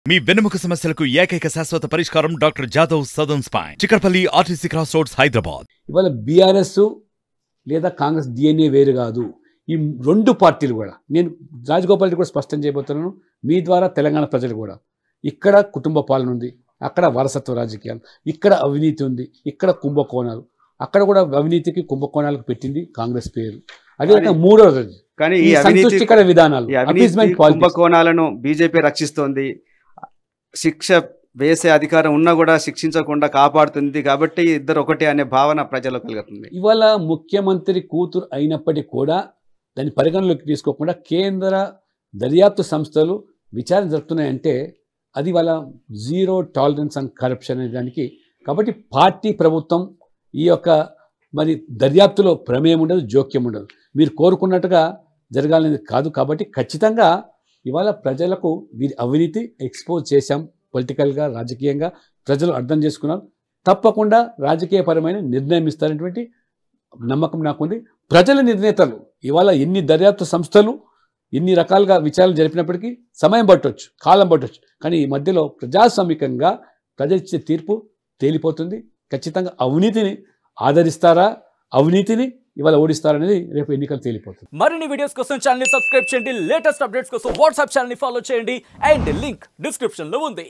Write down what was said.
మీ వెన్నెముక సమస్యలకు ఏకైక శాశ్వత పరిష్కారం doctor Jadhav Sadan spine Chikkadpally RTC cross roads Hyderabad ఇవాళ బీఆర్ఎస్ లేదా కాంగ్రెస్ డిఎన్ఏ వేరు కాదు ఈ రెండు పార్టీలు కూడా నేను రాజగోపాల్ రెడ్డి కూడా స్పష్టం చేయబోతున్నాను మీ ద్వారా తెలంగాణ ప్రజలు కూడా ఇక్కడ కుటుంబ పాలన ఉంది అక్కడ వారసత్వ రాజకీయాలు ఇక్కడ అవినీతి ఉంది ఇక్కడ కుంభకోణాలు అక్కడ కూడా అవినీతికి కుంభకోణాలకు పెట్టింది కాంగ్రెస్ పేరు అదే కానీ- మూడవది కానీ ఈ ఈ అవినీతి సంతుష్టికర విధానాలు ఈ అవినీతి appeasement politics. కుంభకోణాలను బీజేపీ రక్షిస్తోంది శిక్ష వేసే అధికారం ఉన్నా కూడా శిక్షించకుండా కాపాడుతుంది కాబట్టి ఇద్దరు ఒకటే అనే భావన ప్రజల్లో కలుగుతుంది ఇవాళ ముఖ్యమంత్రి కూతురు అయినప్పటికీ కూడా దాన్ని పరిగణలోకి తీసుకోకుండా కేంద్ర దర్యాప్తు సంస్థలు విచారణ జరుపుతున్నాయంటే అది వాళ్ళ జీరో టాలరెన్స్ అండ్ కరప్షన్ అనే దానికి కాబట్టి పార్టీ ప్రభుత్వం ఈ యొక్క మరి దర్యాప్తులో ప్రమేయం ఉండదు జోక్యం ఉండదు మీరు కోరుకున్నట్టుగా జరగాలనేది కాదు కాబట్టి ఖచ్చితంగా ఇవాళ ప్రజలకు వీరి అవినీతి ఎక్స్పోజ్ చేశాం పొలిటికల్గా రాజకీయంగా ప్రజలు అర్థం చేసుకున్నారు తప్పకుండా రాజకీయపరమైన నిర్ణయం ఇస్తారనేటువంటి నమ్మకం నాకుంది ప్రజల నిర్ణేతలు ఇవాళ ఎన్ని దర్యాప్తు సంస్థలు ఎన్ని రకాలుగా విచారణ జరిపినప్పటికీ సమయం పట్టొచ్చు కాలం పట్టొచ్చు కానీ ఈ మధ్యలో ప్రజాస్వామికంగా ప్రజలిచ్చే తీర్పు తేలిపోతుంది ఖచ్చితంగా అవినీతిని ఆదరిస్తారా అవినీతిని ఇవాళ ఓడిస్తారనేది రేపు ఎన్నికలు తేలిపోతుంది మరిన్ని వీడియోస్ కోసం ఛానల్ ని సబ్స్క్రైబ్ చేయండి లేటెస్ట్ అప్డేట్స్ కోసం వాట్సాప్ ఛానల్ ని ఫాలో చేయండి అండ్ లింక్ డిస్క్రిప్షన్ లో ఉంది